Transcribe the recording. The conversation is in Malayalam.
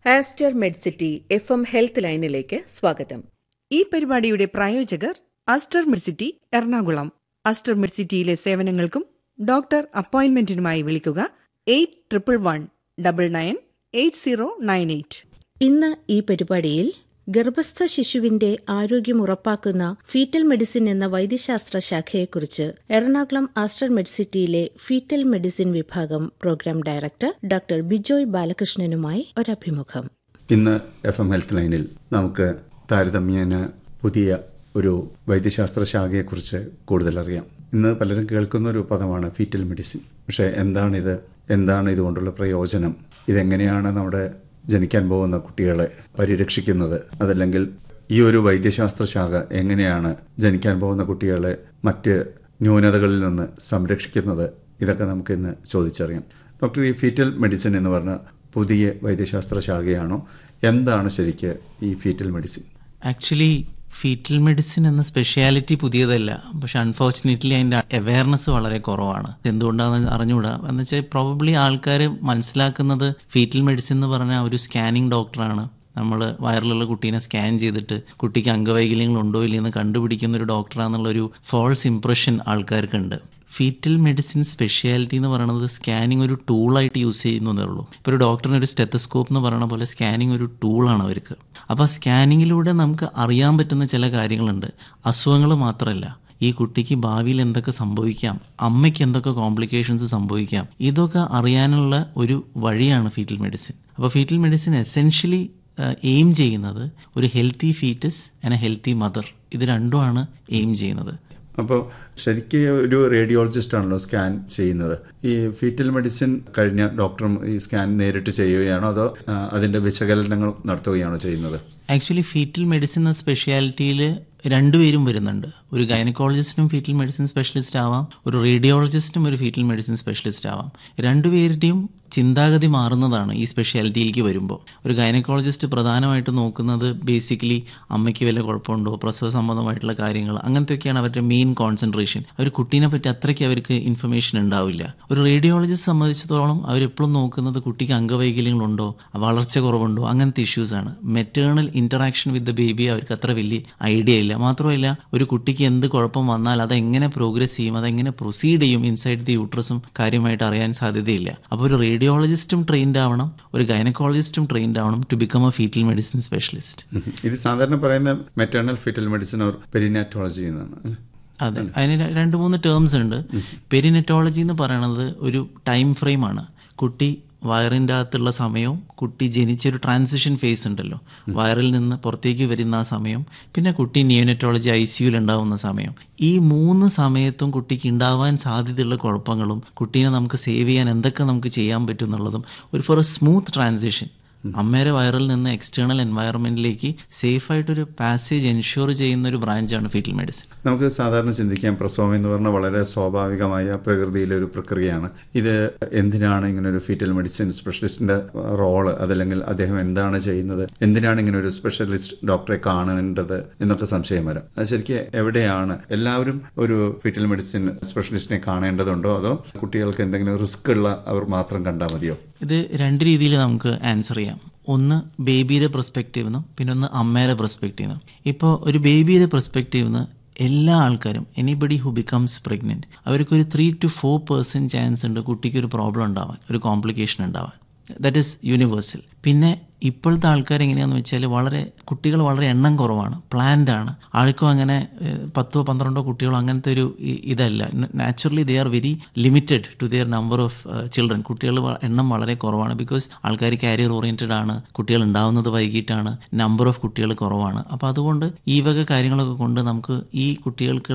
Aster Medcity F M health ലൈനിലേക്ക് സ്വാഗതം ഈ പരിപാടിയുടെ പ്രായോജകർ അസ്റ്റർ മിർസിറ്റി എറണാകുളം അസ്റ്റർ മിർസിറ്റിയിലെ സേവനങ്ങൾക്കും ഡോക്ടർ അപ്പോയിന്റ്മെന്റിനുമായി വിളിക്കുക eight triple one double nine eight zero nine eight ഇന്ന് ഈ പരിപാടിയിൽ ഗർഭസ്ഥ ശിശുവിന്റെ ആരോഗ്യം ഉറപ്പാക്കുന്ന ഫീറ്റൽ മെഡിസിൻ എന്ന വൈദ്യശാസ്ത്ര ശാഖയെക്കുറിച്ച് എറണാകുളം ആസ്റ്റർ മെഡ്സിറ്റിയിലെ ഫീറ്റൽ മെഡിസിൻ വിഭാഗം പ്രോഗ്രാം ഡയറക്ടർ ഡോക്ടർ ബിജോയ് ബാലകൃഷ്ണനുമായി ഒരഭിമുഖം ഇന്ന് എഫ് എം ഹെൽത്ത് ലൈനിൽ നമുക്ക് താരതമ്യേന പുതിയ ഒരു വൈദ്യശാസ്ത്ര ശാഖയെക്കുറിച്ച് കൂടുതൽ അറിയാം ഇന്ന് പലരും കേൾക്കുന്ന ഒരു പദമാണ് ഫീറ്റൽ മെഡിസിൻ പക്ഷേ എന്താണിത് എന്താണ് ഇതുകൊണ്ടുള്ള പ്രയോജനം ഇതെങ്ങനെയാണ് നമ്മുടെ ജനിക്കാൻ പോകുന്ന കുട്ടികളെ പരിരക്ഷിക്കുന്നത് അതല്ലെങ്കിൽ ഈ ഒരു വൈദ്യശാസ്ത്ര ശാഖ എങ്ങനെയാണ് ജനിക്കാൻ പോകുന്ന കുട്ടികളെ മറ്റ് ന്യൂനതകളിൽ നിന്ന് സംരക്ഷിക്കുന്നത് ഇതൊക്കെ നമുക്ക് ഇന്ന് ചോദിച്ചറിയാം ഡോക്ടർ ഈ ഫീറ്റൽ മെഡിസിൻ എന്ന് പറഞ്ഞ പുതിയ വൈദ്യശാസ്ത്ര ശാഖയാണോ എന്താണ് ശരിക്ക് ഈ foetal medicine actually foetal medicine എന്ന സ്പെഷ്യാലിറ്റി പുതിയതല്ല പക്ഷെ അൺഫോർച്ചുനേറ്റ്ലി അതിൻ്റെ അവയർനെസ് വളരെ കുറവാണ് എന്തുകൊണ്ടാണെന്ന് അറിഞ്ഞുകൂടാ എന്ന് വെച്ചാൽ പ്രോബബ്ലി ആൾക്കാർ മനസ്സിലാക്കുന്നത് ഫീറ്റൽ മെഡിസിൻ എന്ന് പറഞ്ഞാൽ ഒരു സ്കാനിങ് ഡോക്ടറാണ് നമ്മൾ വയറിലുള്ള കുട്ടീനെ സ്കാൻ ചെയ്തിട്ട് കുട്ടിക്ക് അംഗവൈകല്യങ്ങൾ ഉണ്ടോ ഇല്ലയെന്ന് കണ്ടുപിടിക്കുന്ന ഒരു ഡോക്ടറാണെന്നുള്ളൊരു ഫോൾസ് ഇംപ്രഷൻ ആൾക്കാർക്കുണ്ട് ഫീറ്റൽ മെഡിസിൻ സ്പെഷ്യാലിറ്റി എന്ന് പറയുന്നത് സ്കാനിങ് ഒരു ടൂളായിട്ട് യൂസ് ചെയ്യുന്നതേ ഉള്ളൂ ഇപ്പോൾ ഒരു ഡോക്ടറിന് ഒരു സ്റ്റെത്തസ്കോപ്പ് എന്ന് പറയുന്ന പോലെ സ്കാനിങ് ഒരു ടൂളാണ് അവർക്ക് അപ്പോൾ സ്കാനിങ്ങിലൂടെ നമുക്ക് അറിയാൻ പറ്റുന്ന ചില കാര്യങ്ങളുണ്ട് അസുഖങ്ങൾ മാത്രമല്ല ഈ കുട്ടിക്ക് ഭാവിയിൽ എന്തൊക്കെ സംഭവിക്കാം അമ്മയ്ക്ക് എന്തൊക്കെ കോംപ്ലിക്കേഷൻസ് സംഭവിക്കാം ഇതൊക്കെ അറിയാനുള്ള ഒരു വഴിയാണ് ഫീറ്റൽ മെഡിസിൻ അപ്പോൾ ഫീറ്റൽ മെഡിസിൻ എസെൻഷ്യലി എയിം ചെയ്യുന്നത് ഒരു healthy foetus and a healthy mother ഇത് രണ്ടുമാണ് എയിം ചെയ്യുന്നത് അപ്പോൾ ശരിക്കും ഒരു റേഡിയോളജിസ്റ്റ് ആണല്ലോ സ്കാൻ ചെയ്യുന്നത് ഈ ഫീറ്റൽ മെഡിസിൻ കഴിഞ്ഞ ഡോക്ടറും ഈ സ്കാൻ നേരിട്ട് ചെയ്യുകയാണോ അതോ ആ, അതിന്റെ വിശകലനങ്ങൾ നടത്തുകയാണോ ചെയ്യുന്നത് ആക്ച്വലി ഫീറ്റൽ മെഡിസിൻ എന്ന സ്പെഷ്യാലിറ്റിയിൽ രണ്ടുപേരും വരുന്നുണ്ട് ഒരു ഗൈനക്കോളജിസ്റ്റും ഫീറ്റൽ മെഡിസിൻ സ്പെഷ്യലിസ്റ്റ് ആവാം ഒരു റേഡിയോളജിസ്റ്റും ഒരു ഫീറ്റൽ മെഡിസിൻ സ്പെഷ്യലിസ്റ്റ് ആവാം രണ്ടുപേരുടെയും ചിന്താഗതി മാറുന്നതാണ് ഈ സ്പെഷ്യാലിറ്റിയിലേക്ക് വരുമ്പോൾ ഒരു ഗൈനക്കോളജിസ്റ്റ് പ്രധാനമായിട്ട് നോക്കുന്നത് ബേസിക്കലി അമ്മയ്ക്ക് വല്ല കുഴപ്പമുണ്ടോ പ്രസവ സംബന്ധമായിട്ടുള്ള കാര്യങ്ങൾ അങ്ങനത്തെയൊക്കെയാണ് അവരുടെ മെയിൻ കോൺസെൻട്രേഷൻ അവർ കുട്ടീനെ പറ്റി അത്രയ്ക്ക് അവർക്ക് ഇൻഫർമേഷൻ ഉണ്ടാവില്ല ഒരു റേഡിയോളജിസ്റ്റ് സംബന്ധിച്ചിടത്തോളം അവരെപ്പോഴും നോക്കുന്നത് കുട്ടിക്ക് അംഗവൈകല്യങ്ങളുണ്ടോ വളർച്ച കുറവുണ്ടോ അങ്ങനത്തെ ഇഷ്യൂസാണ് maternal interaction with the baby അവർക്ക് അത്ര വലിയ ഐഡിയ ഇല്ല മാത്രമല്ല ഒരു കുട്ടിക്ക് എന്ത് കുഴപ്പം വന്നാൽ അതെങ്ങനെ പ്രോഗ്രസ് ചെയ്യും അതെങ്ങനെ പ്രൊസീഡ് ചെയ്യും ഇൻസൈഡ് ദി യൂട്രസും കാര്യമായിട്ട് അറിയാൻ സാധ്യതയില്ല അപ്പോൾ ഒരു റേഡിയോളജിസ്റ്റും ട്രെയിൻഡ് ആവണം ഒരു ഗൈനക്കോളജിസ്റ്റും ട്രെയിൻഡ് ആവണം to become a foetal medicine specialist ഉം. ഇത് സാധാരണ പറയുന്ന maternal foetal medicine or perinatology എന്നാണ് അല്ലേ? അതെ അതിന് ര- രണ്ട് മൂന്ന് ടേംസ് ഉണ്ട് പെരിനെറ്റോളജി എന്ന് പറയുന്നത് ഒരു ടൈം ഫ്രെയിമാണ് കുട്ടി വയറിൻ്റെ അകത്തുള്ള സമയവും കുട്ടി ജനിച്ചൊരു ട്രാൻസിഷൻ ഫേസ് ഉണ്ടല്ലോ വയറിൽ നിന്ന് പുറത്തേക്ക് വരുന്ന ആ സമയം പിന്നെ കുട്ടി നിയോനെറ്റോളജി ഐ സിയുയിൽ ഉണ്ടാവുന്ന സമയം ഈ മൂന്ന് സമയത്തും കുട്ടിക്ക് ഉണ്ടാവാൻ സാധ്യതയുള്ള കുഴപ്പങ്ങളും കുട്ടീനെ നമുക്ക് സേവ് ചെയ്യാൻ എന്തൊക്കെ നമുക്ക് ചെയ്യാൻ പറ്റും എന്നുള്ളതും ഒരു ഫോർ എ സ്മൂത്ത് ട്രാൻസിഷൻ അമ്മയുടെ വയറിൽ നിന്ന് എക്സ്റ്റേണൽ എൻവയറമെന്റിലേക്ക് സേഫ് ആയിട്ടൊരു പാസേജ് എൻഷുർ ചെയ്യുന്ന ഒരു ബ്രാഞ്ചാണ് ഫീറ്റൽ മെഡിസിൻ നമുക്ക് സാധാരണ ചിന്തിക്കാം പ്രസവം എന്ന് പറഞ്ഞാൽ വളരെ സ്വാഭാവികമായ പ്രകൃതിയിലെ ഒരു പ്രക്രിയയാണ് ഇത് എന്തിനാണ് ഇങ്ങനെ ഒരു ഫീറ്റൽ മെഡിസിൻ സ്പെഷ്യലിസ്റ്റിന്റെ റോള് അതല്ലെങ്കിൽ അദ്ദേഹം എന്താണ് ചെയ്യുന്നത് എന്തിനാണ് ഇങ്ങനെ ഒരു സ്പെഷ്യലിസ്റ്റ് ഡോക്ടറെ കാണേണ്ടത് എന്നൊക്കെ സംശയം വരാം അത് ശരിക്കും എവിടെയാണ് എല്ലാവരും ഒരു ഫീറ്റൽ മെഡിസിൻ സ്പെഷ്യലിസ്റ്റിനെ കാണേണ്ടതുണ്ടോ അതോ കുട്ടികൾക്ക് എന്തെങ്കിലും റിസ്ക് ഉള്ള അവർ മാത്രം കണ്ടാൽ മതിയോ ഇത് രണ്ട് രീതിയിൽ നമുക്ക് ആൻസർ ചെയ്യാം ഒന്ന് ബേബിയുടെ പെർസ്പെക്റ്റീവ് നിന്നും പിന്നെ ഒന്ന് അമ്മയുടെ പെർസ്പെക്റ്റീവ് നിന്നും ഇപ്പോൾ ഒരു ബേബിയുടെ പെർസ്പെക്റ്റീവ് നിന്ന് എല്ലാ ആൾക്കാരും എനിബഡി ഹു ബിക്കംസ് പ്രഗ്നൻറ്റ് അവർക്കൊരു three two four percent chance ഉണ്ട് കുട്ടിക്ക് ഒരു പ്രോബ്ലം ഉണ്ടാവാൻ ഒരു കോംപ്ലിക്കേഷൻ ഉണ്ടാവാൻ ദാറ്റ് ഈസ് യൂണിവേഴ്സൽ പിന്നെ ഇപ്പോഴത്തെ ആൾക്കാർ എങ്ങനെയാണെന്ന് വെച്ചാൽ വളരെ കുട്ടികൾ വളരെ എണ്ണം കുറവാണ് പ്ലാൻഡ് ആണ് ആർക്കും അങ്ങനെ ഏഹ്, പത്തോ പന്ത്രണ്ടോ കുട്ടികളോ അങ്ങനത്തെ ഒരു ഇ- ഇതല്ല naturally they are very limited to their number of children കുട്ടികൾ വ- എണ്ണം വളരെ കുറവാണ് ബിക്കോസ് ആൾക്കാർ കാരിയർ ഓറിയൻറ്റഡ് ആണ് കുട്ടികൾ ഉണ്ടാവുന്നത് വൈകിട്ടാണ് നമ്പർ ഓഫ് കുട്ടികൾ കുറവാണ് അപ്പോൾ അതുകൊണ്ട് ഈ വക കാര്യങ്ങളൊക്കെ കൊണ്ട് നമുക്ക് ഈ കുട്ടികൾക്ക്